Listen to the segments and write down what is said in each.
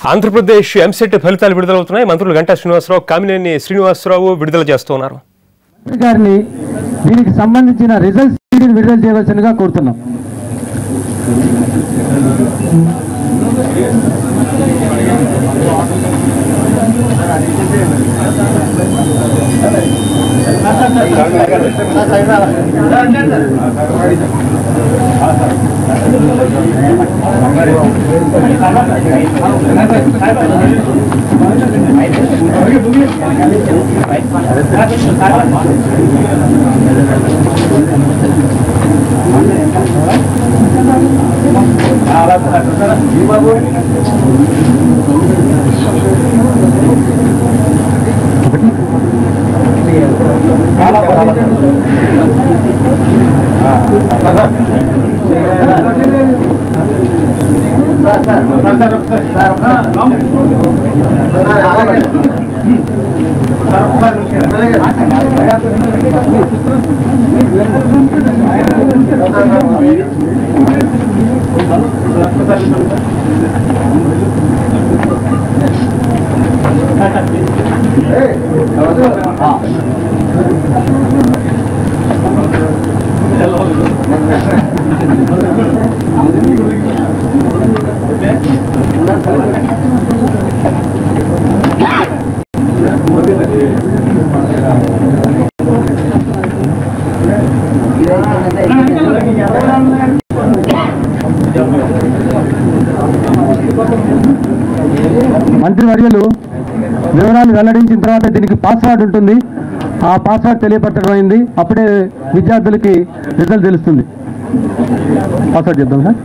ఆంధ్రప్రదేశ్ ఎంసెట్ ఫలితాలు విడుదలవుతున్నాయి మంత్రులు గంటా శ్రీనివాసరావు కామినేని శ్రీనివాసరావు విడుదల చేస్తున్నారు గారిని దీనికి సంబంధించిన రిజల్ట్స్ విడుదల చేయవలసిందిగా కోరుతున్నాం మంత్రివర్యులు వివరాలు వెల్లడించిన తర్వాత దీనికి పాస్వర్డ్ ఉంటుంది ఆ పాస్వర్డ్ తెలియపరచడం అయింది అప్పుడే విద్యార్థులకి రిజల్ట్ తెలుస్తుంది పాస్వర్డ్ చెప్దాం సార్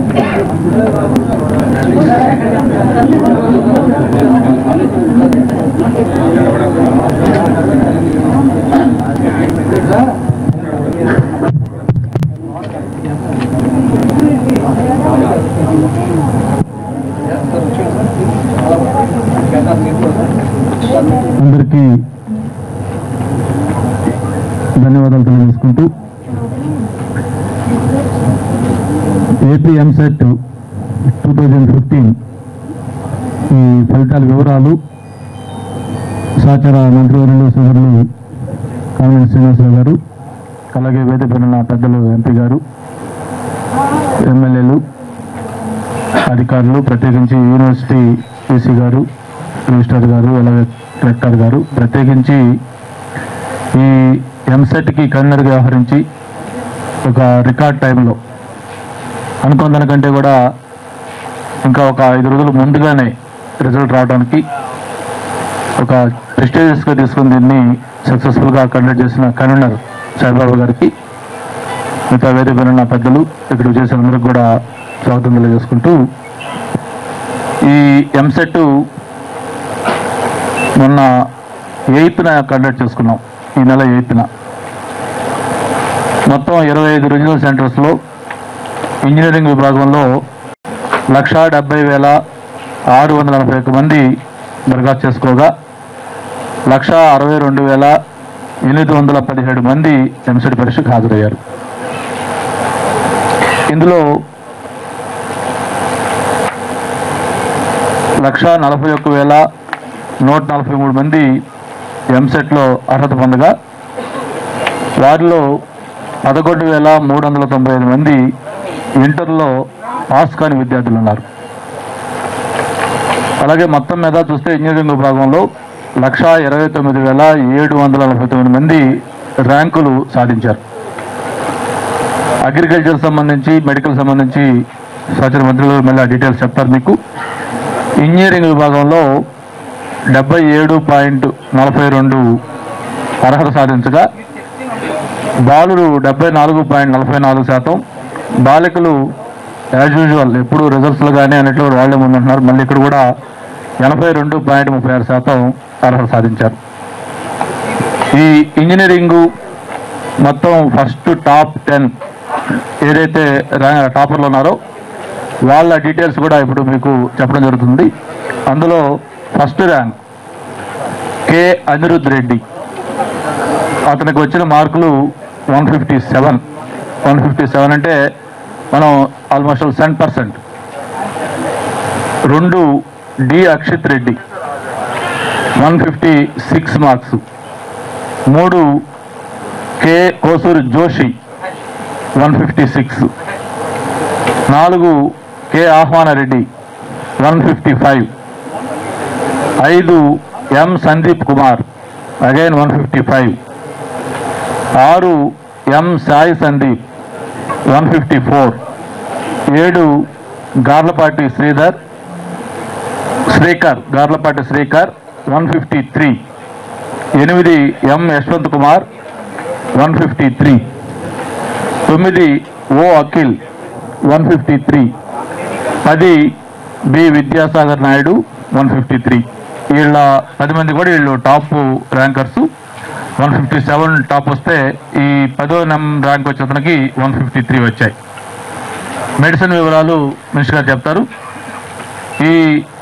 అందరికీ ధన్యవాదాలు తెలియజేసుకుంటూ AP EAMCET two thousand fifteen ఈ ఫలితాల వివరాలు సహచర మంత్రివర్యులు సోదరులు కామినేని శ్రీనివాసరావు గారు అలాగే వేదిక పైన ఉన్న పెద్దలు ఎంపీ గారు ఎమ్మెల్యేలు అధికారులు ప్రత్యేకించి యూనివర్సిటీ ఈసీ గారు రిజిస్ట్రార్ గారు అలాగే కలెక్టర్ గారు ప్రత్యేకించి ఈ ఎంసెట్కి కన్వీనర్గా వ్యవహరించి ఒక రికార్డ్ టైంలో అనుకున్న దానికంటే కూడా ఇంకా ఒక ఐదు రోజులు ముందుగానే రిజల్ట్ రావడానికి ఒక ప్రెస్టేజియస్గా తీసుకుని దీన్ని సక్సెస్ఫుల్గా కండక్ట్ చేసిన కన్వీనర్ సాయిబాబు గారికి మిగతా వేదిక పైన ఉన్న పెద్దలు ఇక్కడ చేసిన అందరికి కూడా స్వాగతం తెలియజేసుకుంటూ ఈ ఎంసెట్ మొన్న ఎయిత్న కండక్ట్ చేసుకున్నాం ఈ నెల ఎయిత్న మొత్తం ఇరవై ఐదు రీజనల్ సెంటర్స్లో ఇంజనీరింగ్ విభాగంలో లక్షా డెబ్బై వేల ఆరు వందల నలభై ఒక్క మంది దరఖాస్తు చేసుకోగా లక్ష అరవై రెండు వేల ఎనిమిది వందల పదిహేడు మంది ఎంసెట్ పరీక్షకు హాజరయ్యారు ఇందులో లక్ష నలభై ఒక్క వేల నూట నలభై మూడు మంది ఎంసెట్లో అర్హత పొందగా వారిలో పదకొండు వేల మూడు వందల తొంభై ఐదు మంది ఇంటర్లో పాస్ కాని విద్యార్థులు ఉన్నారు అలాగే మొత్తం మీద చూస్తే ఇంజనీరింగ్ విభాగంలో లక్ష ఇరవై తొమ్మిది వేల ఏడు వందల నలభై తొమ్మిది మంది ర్యాంకులు సాధించారు అగ్రికల్చర్ సంబంధించి మెడికల్ సంబంధించి సహచర మంత్రులు మళ్ళీ డీటెయిల్స్ చెప్తారు మీకు ఇంజనీరింగ్ విభాగంలో డెబ్బై ఏడు పాయింట్ నలభై రెండు అర్హత సాధించగా బాలురు డెబ్బై నాలుగు పాయింట్ నలభై నాలుగు శాతం బాలికలు యాజ్ యూజువల్ ఎప్పుడు రిజల్ట్స్లో కానీ అన్నిట్లో వాళ్ళే ముందుంటున్నారు మళ్ళీ ఇక్కడ కూడా ఎనభై రెండు పాయింట్ ముప్పై ఆరు శాతం అర్హత సాధించారు ఈ ఇంజనీరింగు మొత్తం ఫస్ట్ టాప్ టెన్ ఏదైతే ర్యా- టాపర్లు ఉన్నారో వాళ్ళ డీటెయిల్స్ కూడా ఇప్పుడు మీకు చెప్పడం జరుగుతుంది అందులో first rank K Anirudh Reddy అతనికి వచ్చిన మార్కులు one fifty seven one fifty seven అంటే మనం ఆల్మోస్ట్ సెవెన్ పర్సెంట్ రెండు D Akshith Reddy one fifty six marks మూడు K Kosuri Joshi one fifty six నాలుగు K Aahvana Reddy one fifty five ఐదు M Sandeep Kumar again one fifty five ఆరు M Sai Sandeep one fifty four ఏడు Garlapati Sridhar Srikar Garlapati Srikar one fifty three ఎనిమిది ఎం Yashwanth Kumar one fifty three తొమ్మిది O Akhil one fifty three పది B Vidyasagar Naidu one fifty three వీళ్ళ పది మంది కూడా వీళ్ళు top rankers one fifty seven top వస్తే ఈ పదో నెం ర్యాంక్ వచ్చే అతనికి వన్ ఫిఫ్టీ త్రీ వచ్చాయి మెడిసిన్ వివరాలు మినిస్టర్ గారు చెప్తారు ఈ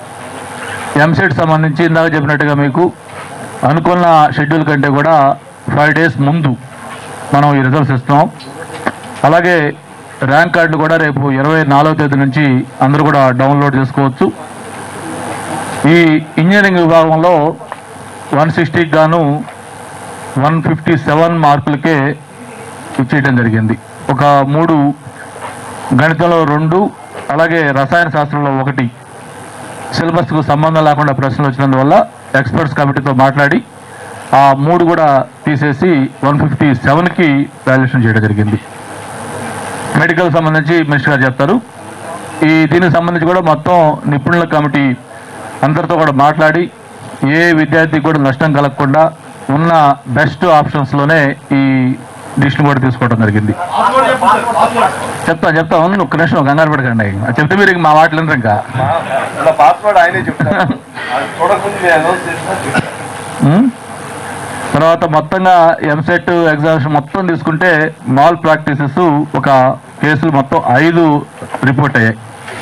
ఎంసెట్ సంబంధించి ఇందాక చెప్పినట్టుగా మీకు అనుకున్న షెడ్యూల్ కంటే కూడా ఫైవ్ డేస్ ముందు మనం ఈ రిజల్ట్స్ ఇస్తున్నాం అలాగే ర్యాంక్ కార్డు కూడా రేపు ఇరవై నాలుగో తేదీ నుంచి అందరూ కూడా డౌన్లోడ్ చేసుకోవచ్చు ఈ ఇంజనీరింగ్ విభాగంలో వన్ సిక్స్టీకి గాను వన్ ఫిఫ్టీ సెవెన్ మార్కులకే ఇచ్చేయడం జరిగింది ఒక మూడు గణితంలో రెండు అలాగే రసాయన శాస్త్రంలో ఒకటి సిలబస్కు సంబంధం లేకుండా ప్రశ్నలు వచ్చినందువల్ల ఎక్స్పర్ట్స్ కమిటీతో మాట్లాడి ఆ మూడు కూడా తీసేసి వన్ ఫిఫ్టీ సెవెన్కి వాల్యుయేషన్ చేయడం జరిగింది మెడికల్ సంబంధించి మినిస్టర్ గారు చెప్తారు ఈ దీనికి సంబంధించి కూడా మొత్తం నిపుణుల కమిటీ అందరితో కూడా మాట్లాడి ఏ విద్యార్థికి కూడా నష్టం కలగకుండా ఉన్న బెస్ట్ ఆప్షన్స్లోనే ఈ డిసిషన్ కూడా తీసుకోవడం జరిగింది చెప్తా చెప్తా ఉంది ఒక్క నిమిషం కంగారు పడకండి అది చెప్తే మీరు ఇంక మా మాటలు వినరు ఇంకా నా పాస్వర్డ్ ఆయనే చెప్తారు అది చూడకముందు నేను అనౌన్స్ చేసిన ఉం? తర్వాత మొత్తంగా ఎంసెట్ ఎగ్జామినేషన్ మొత్తం తీసుకుంటే మాల్ ప్రాక్టీసెస్ ఒక కేసులు మొత్తం ఐదు రిపోర్ట్ అయ్యాయి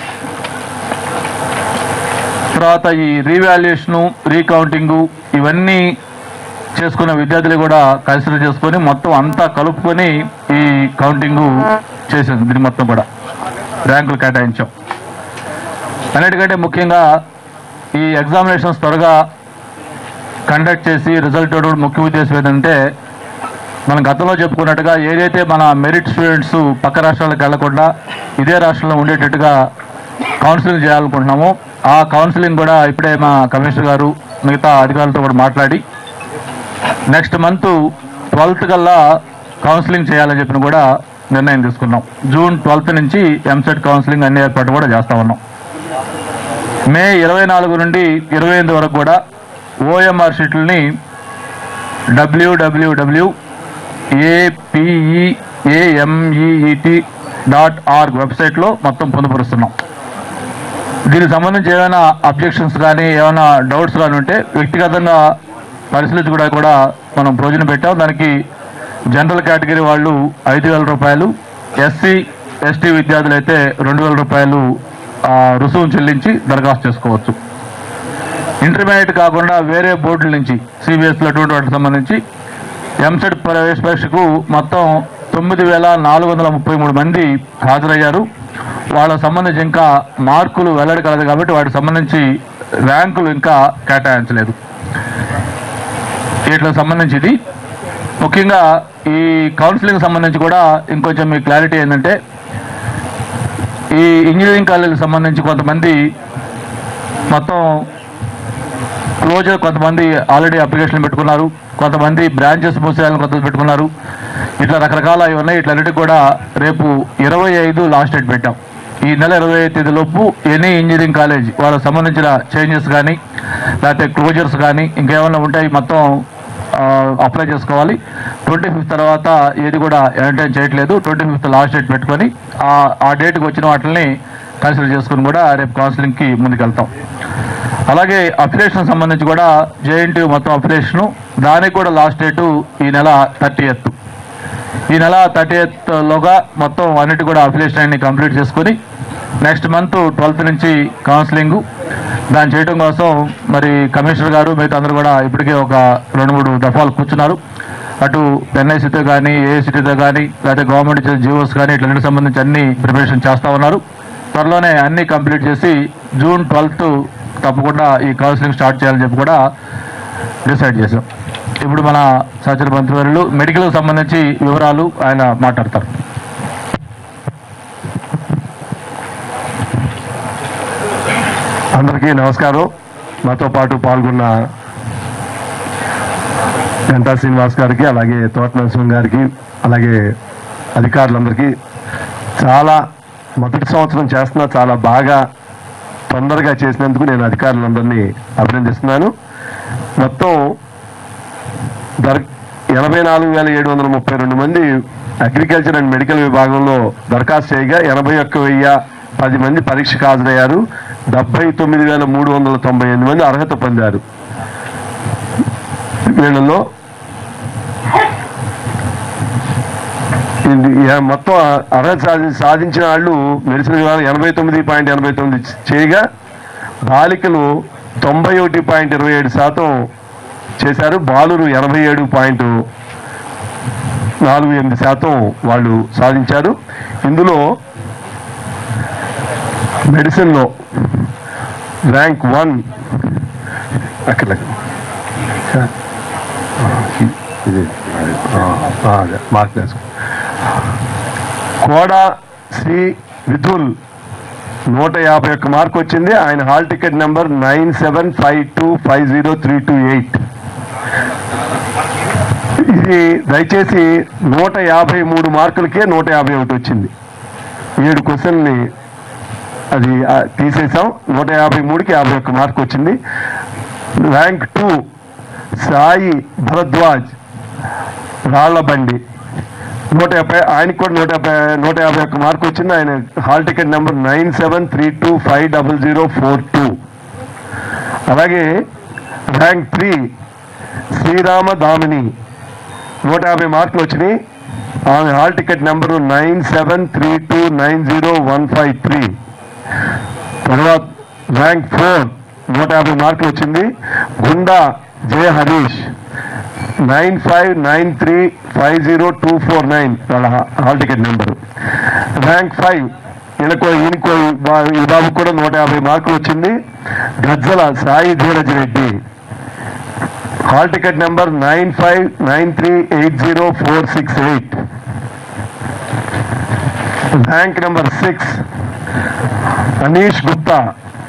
తర్వాత ఈ రీవాల్యుయేషను రీకౌంటింగు ఇవన్నీ చేసుకున్న విద్యార్థులు కూడా కన్సిడర్ చేసుకొని మొత్తం అంతా కలుపుకొని ఈ కౌంటింగ్ చేసింది దీని మొత్తం కూడా ర్యాంకులు కేటాయించాం అన్నిటికంటే ముఖ్యంగా ఈ ఎగ్జామినేషన్స్ త్వరగా కండక్ట్ చేసి రిజల్ట్ ఇవ్వడం ముఖ్య ఉద్దేశం ఏంటంటే మనం గతంలో చెప్పుకున్నట్టుగా ఏదైతే మన మెరిట్ స్టూడెంట్స్ పక్క రాష్ట్రాలకు వెళ్లకుండా ఇదే రాష్ట్రంలో ఉండేటట్టుగా కౌన్సిలింగ్ చేయాలనుకుంటున్నాము ఆ కౌన్సిలింగ్ కూడా ఇప్పుడే మా కమిషనర్ గారు మిగతా అధికారులతో కూడా మాట్లాడి నెక్స్ట్ మంత్ ట్వెల్త్ కల్లా కౌన్సిలింగ్ చేయాలని చెప్పిన కూడా నిర్ణయం తీసుకున్నాం జూన్ ట్వెల్త్ నుంచి ఎంసెట్ కౌన్సిలింగ్ అన్ని ఏర్పాటు కూడా చేస్తా ఉన్నాం మే ఇరవై నాలుగు నుండి ఇరవై ఎనిమిది వరకు కూడా ఓఎంఆర్ షీట్లని డబ్ల్యూడబ్ల్యూడబ్ల్యూ ఏపీఈఏఎంఈఈటి డాట్ ఆర్గ్ వెబ్సైట్లో మొత్తం పొందుపరుస్తున్నాం దీనికి సంబంధించి ఏమైనా అబ్జెక్షన్స్ కానీ ఏమైనా డౌట్స్ కానీ ఉంటే వ్యక్తిగతంగా పరిశీలించి కూడా కూడా మనం ప్రయోజనం పెట్టాం దానికి జనరల్ కేటగిరీ వాళ్ళు ఐదు వేల రూపాయలు ఎస్సీ ఎస్టీ విద్యార్థులు అయితే రెండు వేల రూపాయలు ఆ, రుసుము చెల్లించి దరఖాస్తు చేసుకోవచ్చు ఇంటర్మీడియట్ కాకుండా వేరే బోర్డుల నుంచి సిబిఎస్లో అటువంటి వాటికి సంబంధించి ఎంసెట్ ప్రవేశ పరీక్షకు మొత్తం తొమ్మిది వేల నాలుగు వందల ముప్పై మూడు మంది హాజరయ్యారు వాళ్ళకి సంబంధించి ఇంకా మార్కులు వెల్లడి కలదు కాబట్టి వాటికి సంబంధించి ర్యాంకులు ఇంకా కేటాయించలేదు వీటికి సంబంధించి ఇది ముఖ్యంగా ఈ కౌన్సిలింగ్ సంబంధించి కూడా ఇంకొంచెం మీ క్లారిటీ ఏంటంటే ఈ ఇంజనీరింగ్ కాలేజీకి సంబంధించి కొంతమంది మొత్తం క్లోజర్ కొంతమంది ఆల్రెడీ అప్లికేషన్ పెట్టుకున్నారు కొంతమంది బ్రాంచెస్ మూసేయాలని కొంత పెట్టుకున్నారు ఇట్లా రకరకాల అవి ఉన్నాయి ఇట్లన్నిటికి కూడా రేపు ఇరవై ఐదు లాస్ట్ డేట్ పెట్టాం ఈ నెల ఇరవై ఐదు తేదీ లోపు ఎనీ ఇంజనీరింగ్ కాలేజ్ వాళ్ళకి సంబంధించిన చేంజెస్ కానీ లేకపోతే క్లోజర్స్ కానీ ఇంకేమైనా ఉంటాయి మొత్తం అప్లై చేసుకోవాలి ట్వంటీ ఫిఫ్త్ తర్వాత ఏది కూడా ఎంటర్టైన్ చేయట్లేదు ట్వంటీ ఫిఫ్త్ లాస్ట్ డేట్ పెట్టుకొని ఆ- ఆ డేట్కి వచ్చిన వాటిని కన్సిడర్ చేసుకుని కూడా రేపు కౌన్సిలింగ్కి ముందుకెళ్తాం అలాగే అప్లికేషన్ సంబంధించి కూడా జేఎన్టీ మొత్తం అప్లికేషను దానికి కూడా లాస్ట్ డేటు ఈ నెల థర్టీ ఎత్ ఈ నెల థర్టీ ఎత్ లోగా మొత్తం అన్నిటి కూడా అప్లికేషన్ అన్ని కంప్లీట్ చేసుకొని నెక్స్ట్ మంత్ ట్వెల్త్ నుంచి కౌన్సిలింగ్ దాన్ని చేయడం కోసం మరి కమిషనర్ గారు మిగతా అందరూ కూడా ఇప్పటికే ఒక రెండు మూడు దఫాలు కూర్చున్నారు అటు ఎన్ఐసితో కానీ ఏఐసిటీతో కానీ లేకపోతే గవర్నమెంట్ ఇచ్చిన జీవోస్ కానీ ఇట్లన్నిటికి సంబంధించి అన్ని ప్రిపరేషన్ చేస్తూ ఉన్నారు త్వరలోనే అన్ని కంప్లీట్ చేసి జూన్ ట్వెల్త్ తప్పకుండా ఈ కౌన్సిలింగ్ స్టార్ట్ చేయాలని చెప్పి కూడా డిసైడ్ చేశాం ఇప్పుడు మన సచివ మంత్రివర్యులు మెడికల్కి సంబంధించి వివరాలు ఆయన మాట్లాడతారు అందరికీ నమస్కారం మాతో పాటు పాల్గొన్న గంటా శ్రీనివాస్ గారికి అలాగే తోట నరసింహం గారికి అలాగే అధికారులందరికీ చాలా మొదటి సంవత్సరం చేస్తున్నా చాలా బాగా తొందరగా చేసినందుకు నేను అధికారులందరినీ అభినందిస్తున్నాను మొత్తం దర్ ఎనభై నాలుగు వేల ఏడు వందల ముప్పై రెండు మంది అగ్రికల్చర్ అండ్ మెడికల్ విభాగంలో దరఖాస్తు చేయగా ఎనభై ఒక్క వెయ్యి పది మంది పరీక్షకు హాజరయ్యారు డెబ్బై తొమ్మిది వేల మూడు వందల తొంభై ఎనిమిది మంది అర్హత పొందారు వీళ్ళలో ఇది యా- మొత్తం అర్హత సాధి సాధించిన వాళ్ళు మెడిసిన్ విభాగం ఎనభై తొమ్మిది పాయింట్ ఎనభై తొమ్మిది చేయగా బాలికలు తొంభై ఒకటి పాయింట్ ఇరవై ఏడు శాతం చేశారు బాలురు ఎనభై ఏడు పాయింట్ నాలుగు ఎనిమిది శాతం వాళ్ళు సాధించారు ఇందులో మెడిసిన్లో ర్యాంక్ వన్ అక్కడ ఇది అదే మార్క్ వేసుకో కోడా శ్రీ విధుల్ నూట యాభై ఒక్క మార్క్ వచ్చింది ఆయన hall ticket number nine seven five two five zero three two eight ఇది దయచేసి నూట యాభై మూడు మార్కులకే నూట యాభై ఒకటి వచ్చింది ఏడు క్వశ్చన్ని అది ఆ, తీసేసాం నూట యాభై మూడుకి యాభై ఒక్క మార్క్ వచ్చింది ర్యాంక్ టూ సాయి భరద్వాజ్ రాళ్లబండి నూట యాభై ఆయనకి కూడా నూట యాభై నూట యాభై ఒక్క మార్క్ వచ్చింది ఆయన hall ticket number nine seven three two five double zero four two అలాగే ర్యాంక్ త్రీ శ్రీరామ దామిని నూట యాభై మార్కులు వచ్చినాయి ఆమె hall ticket number nine seven three two nine zero one five three తర్వాత ర్యాంక్ ఫోర్ నూట యాభై మార్కులు వచ్చింది Gunda Jaya Harish nine five nine three five zero two four nine వాళ్ళ hall ticket number rank five ఈయనకో ఈయనకో బా- ఈ బాబుకు కూడా నూట యాభై మార్కులు వచ్చింది Gajjala Sai Dheeraj Reddy hall ticket number nine five nine three eight zero four six eight rank number six Anish Gupta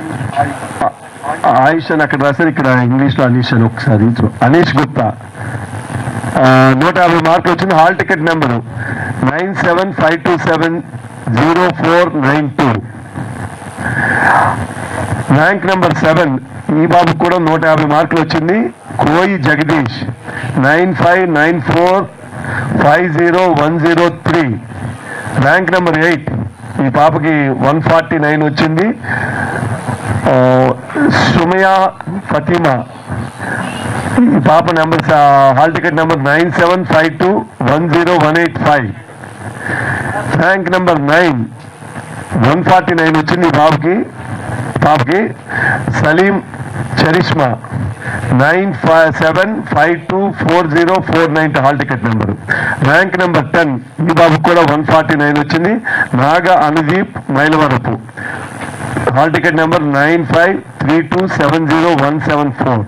Ayush అని అక్కడ రాశారు ఇక్కడ ఇంగ్లీష్లో అనీష్ అని ఒకసారి ఇచ్చు. అనీష్ గుప్తా ఆ, నూట యాభై మార్కులు వచ్చింది hall ticket number nine seven five two seven zero four nine two rank number seven ఈ బాబుకు కూడా నూట యాభై మార్కులు వచ్చింది Koyi Jagadeesh nine five nine four five zero one zero three rank number eight ఈ పాపకి వన్ ఫార్టీ నైన్ వచ్చింది ఆ, సుమయా ఫతిమా ఈ పాప number hall ticket number nine seven five two one zero one eight five rank number nine one forty nine వచ్చింది ఈ బాబుకి పాపకి Saleem Charishma nine five seven five two four zero four nine hall ticket number rank number ten ఈ బాబుకి కూడా one forty nine వచ్చింది Naga Anudeep Mylavarapu hall ticket number nine five three two seven zero one seven four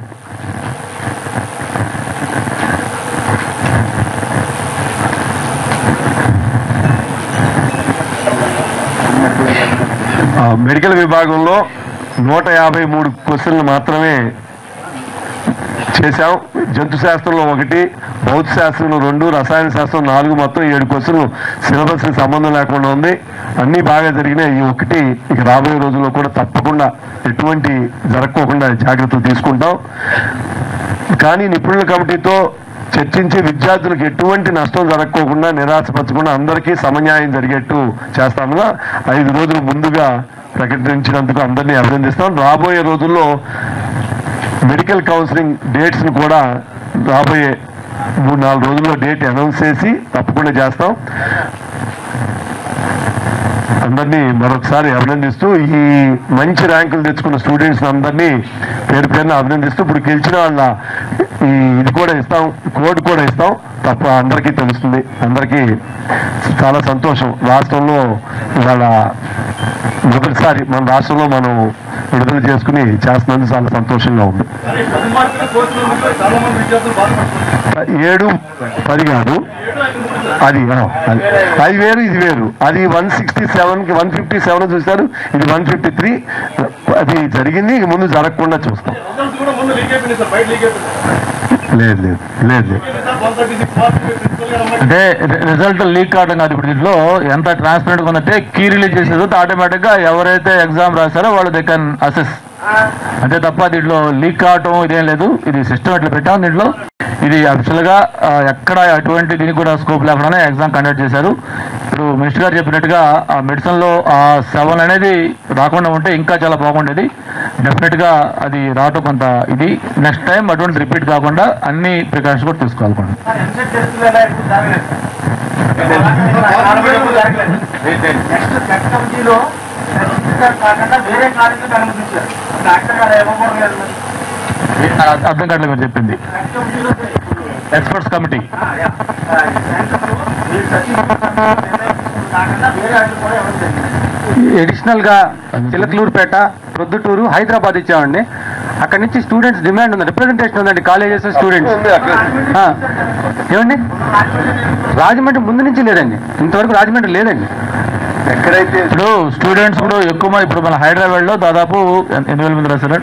ఆ, medical విభాగంలో నూట యాభై మూడు క్వశ్చన్లు మాత్రమే చేశాం జంతు శాస్త్రంలో ఒకటి భౌతిక శాస్త్రంలో రెండు రసాయన శాస్త్రం నాలుగు మొత్తం ఏడు క్వశ్చన్లు సిలబస్ సంబంధం లేకుండా ఉంది అన్నీ బాగా జరిగినాయి ఈ ఒకటి ఇక రాబోయే రోజుల్లో కూడా తప్పకుండా ఎటువంటి జరగకోకుండా జాగ్రత్తలు తీసుకుంటాం కానీ నిపుణుల కమిటీతో చర్చించి విద్యార్థులకు ఎటువంటి నష్టం జరగకోకుండా నిరాశపరచకుండా అందరికీ సమన్యాయం జరిగేట్టు చేస్తాముగా ఐదు రోజులు ముందుగా ప్రకటించినందుకు అందరినీ అభినందిస్తాం రాబోయే రోజుల్లో మెడికల్ కౌన్సిలింగ్ డేట్స్ ను కూడా రాబోయే మూడు నాలుగు రోజుల్లో డేట్ అనౌన్స్ చేసి తప్పకుండా చేస్తాం అందరినీ మరొకసారి అభినందిస్తూ ఈ మంచి ర్యాంకులు తెచ్చుకున్న స్టూడెంట్స్ అందరినీ పేరు పేరున అభినందిస్తూ ఇప్పుడు గెలిచిన వాళ్ళ ఈ ఇది కూడా ఇస్తాం కోడ్ కూడా ఇస్తాం తప్ప అందరికీ తెలుస్తుంది అందరికీ చాలా సంతోషం రాష్ట్రంలో ఇవాళ మొదటిసారి మన రాష్ట్రంలో మనం విడుదల చేసుకుని చేస్తున్నందుకు చాలా సంతోషంగా ఉంది పది మార్కులు కోర్సులు ఉంటే చాలా మంది విద్యార్థులు బాధపడుతున్నారు ఏడు పది కాదు అది ఆ, అది అది వేరు ఇది వేరు అది వన్ సిక్స్టీ సెవెన్ కి వన్ ఫిఫ్టీ సెవెన్ చూశారు ఇది వన్ ఫిఫ్టీ త్రీ అది జరిగింది ఇక ముందు జరగకుండా చూస్తాం రిజల్ట్స్ కూడా ముందు లీక్ అయిపోయినాయి సార్ బయట లీక్ అయిపోయింది లేదు లేదు లేదు లేదు sir one thirty six marks principal గారు అమ్మాయి అంటే రిజల్ట్ లీక్ కావడం కాదు ఇప్పుడు దీంట్లో ఎంత ట్రాన్స్పరెంట్ గా ఉందంటే కీ రిలీజ్ చేసేది ఆటోమేటిక్ గా ఎవరైతే ఎగ్జామ్ రాశారో వాళ్ళు దే కెన్ అసెస్ అంతే తప్ప దీంట్లో లీక్ కావటం ఇదేం లేదు ఇది సిస్టమ్ ఇట్లా పెట్టాం దీంట్లో ఇది అఫిషియల్ గా ఆ, ఎక్కడ అటువంటి దీనికి కూడా స్కోప్ లేకుండానే ఎగ్జామ్ కండక్ట్ చేశారు ఇప్పుడు మినిస్టర్ గారు చెప్పినట్టుగా ఆ మెడిసిన్ లో ఆ సెవెన్ అనేది రాకుండా ఉంటే ఇంకా చాలా బాగుండేది డెఫినెట్ గా అది రావటం కొంత ఇది నెక్స్ట్ టైం అటువంటి రిపీట్ కాకుండా అన్ని ప్రికాషన్స్ కూడా తీసుకోవాలి మనం. నెక్స్ట్ సెట్ కమిటీలో కాకుండా వేరే కాలేజీలకు అనుమతించారు డాక్టర్ గారు ఇవ్వకూడదు మరి అ- అర్థం కావట్లేదు మీరు చెప్పింది సెట్ కమిటీలో ఎక్స్పర్ట్స్ కమిటీ కాకుండా వేరే వాళ్ళు కూడా ఇవ్వలేదు అడిషనల్ గా చిలకలూరుపేట ప్రొద్దుటూరు హైదరాబాద్ ఇచ్చామండి అక్కడ నుంచి స్టూడెంట్స్ డిమాండ్ ఉంది రిప్రజెంటేషన్ ఉందండి కాలేజెస్ స్టూడెంట్స్ ఆ, ఏమండి రాజమండ్రి ముందు నుంచి లేదండి ఇంతవరకు రాజమండ్రి లేదండి ఎక్కడైతే ఇప్పుడు స్టూడెంట్స్ కూడా ఎక్కువ మంది ఇప్పుడు మన హైదరాబాద్ లో దాదాపు ఎన్- ఎన్ని వేల మంది రాశారు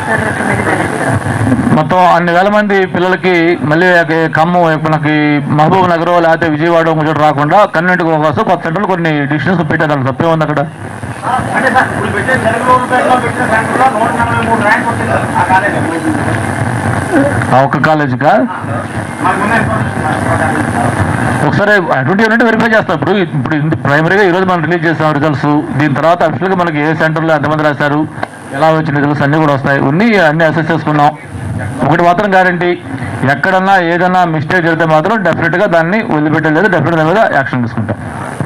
మొత్తం అన్ని వేల మంది పిల్లలకి మళ్ళీ ఒక ఖమ్మం మనకి మహబూబ్ నగర్ లేకపోతే విజయవాడ కొంచెం రాకుండా కన్వెంట్ కోసం కొత్త సెంటర్లు కొన్ని డిస్టెన్స్ పెట్టారు దాంట్లో తప్పే ఉంది అక్కడ అంటే సార్ ఇప్పుడు పెట్టే జనరల్ పెట్టిన సెంటర్లో నూట నలభై మూడు ర్యాంక్ వచ్చింది సార్ ఆ కాలేజీ ఆ ఒక్క కాలేజీకా మాకు ఉన్న ఇన్ఫర్మేషన్ ఒకసారి అటువంటి ఏంటంటే వెరిఫై చేస్తాం ఇప్పుడు ఇప్పుడు ఇంత ప్రైమరీగా ఈ రోజు మనం రిలీజ్ చేస్తాం రిజల్ట్స్ దీని తర్వాత అఫిషియల్ గా మనకి ఏ సెంటర్లో ఎంతమంది రాశారు ఎలా వచ్చిన రిజల్ట్స్ అన్ని కూడా వస్తాయి ఉన్ని అన్ని అసెస్ చేసుకున్నాం ఒకటి మాత్రం గ్యారంటీ ఎక్కడన్నా ఏదన్నా మిస్టేక్ జరిగితే మాత్రం డెఫినెట్ గా దాన్ని వదిలిపెట్టలేదు డెఫినెట్ దాని మీద యాక్షన్ తీసుకుంటాం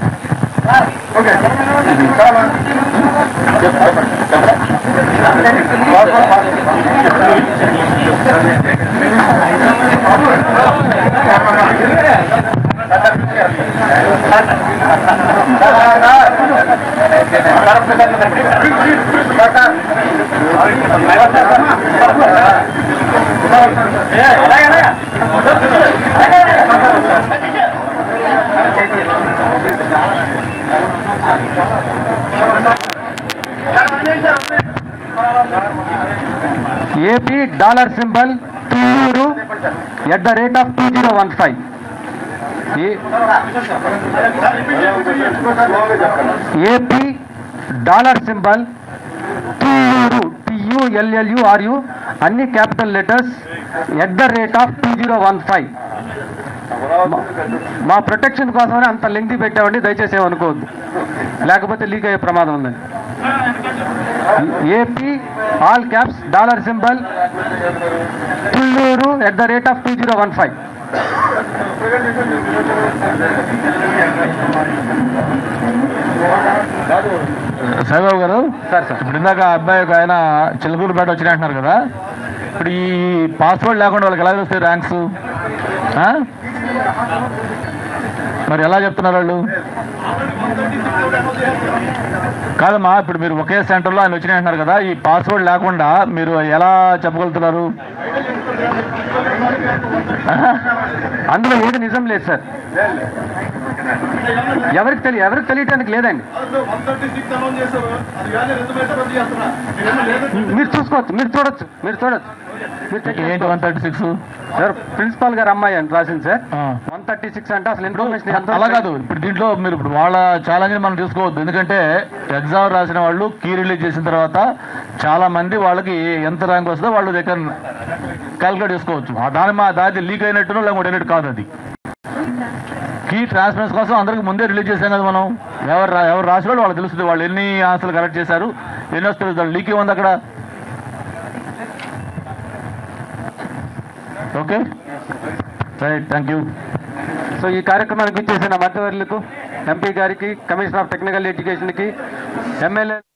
AP dollar symbol Tulluru at the rate of two zero one five AP dollar symbol Thullur టియుఎల్ఎల్యుఆర్యు అన్ని capital letters at the rate of two zero one five మా ప్రొటెక్షన్ కోసమని అంత లెంగ్త్ పెట్టామండి దయచేసి ఏమనుకోవద్దు లేకపోతే లీక్ అయ్యే ప్రమాదం ఉందండి AP all caps dollar symbol Tulluru at the rate of two zero one five Saibabu గారు సార్ సార్ ఇప్పుడు ఇందాక ఆ అబ్బాయి ఒక ఆయన చిలకూరుపేట వచ్చిన అంటున్నారు కదా ఇప్పుడు ఈ పాస్వర్డ్ లేకుండా వాళ్ళకి ఎలా వస్తాయి ర్యాంక్స్ మరి ఎలా చెప్తున్నారు వాళ్ళు కాదమ్మా ఇప్పుడు మీరు ఒకే సెంటర్లో ఆయన వచ్చినాయి అంటున్నారు కదా ఈ పాస్వర్డ్ లేకుండా మీరు ఎలా చెప్పగలుగుతున్నారు అందులో ఏది నిజం లేదు సార్ ఎవరికి తెలియ ఎవరికి తెలియటానికి లేదండి వన్ థర్టీ సిక్స్ అనౌన్స్ చేశారు అది కానీ రెండు మీటర్ రద్దు చేస్తున్నా మీరేమో లేదు మీరు చూసుకోవచ్చు మీరు చూడొచ్చు మీరు చూడొచ్చు మీరు check ఏంటి చేసుకోవచ్చు. One thirty six sir principal గారు అమ్మాయి అని రాసింది సార్ వన్ థర్టీ సిక్స్ అంటే అసలు ఇన్ఫర్మేషన్ ఎంత అలా కాదు ఇప్పుడు దీంట్లో మీరు ఇప్పుడు వాళ్ళ ఛాలెంజ్ మనం తీసుకోవద్దు ఎందుకంటే ఎగ్జామ్ రాసిన వాళ్ళు కీ రిలీజ్ చేసిన తర్వాత చాలా మంది వాళ్ళకి ఎంత ర్యాంక్ వస్తుందో వాళ్ళు దగ్గర క్యాలిక్యులేట్ చేసుకోవచ్చు ఆ దాని మా దాది లీక్ అయినట్టు లేకపోతే అయినట్టు కాదు అది కీ ట్రాన్స్పరెన్స్ కోసం అందరికి ముందే రిలీజ్ చేసాం కదా మనం ఎవరు రా- ఎవరు రాసిన వాళ్ళు వాళ్ళకి తెలుస్తుంది వాళ్ళు ఎన్ని ఆన్సర్లు కరెక్ట్ చేశారు ఎన్ని వస్తుంది లీక్ ఏముంది అక్కడ okay right thank you so ఈ కార్యక్రమానికి ఇచ్చేసిన మధ్యవర్యులకు ఎంపీ గారికి కమిషనర్ ఆఫ్ టెక్నికల్ ఎడ్యుకేషన్కి ఎమ్మెల్యే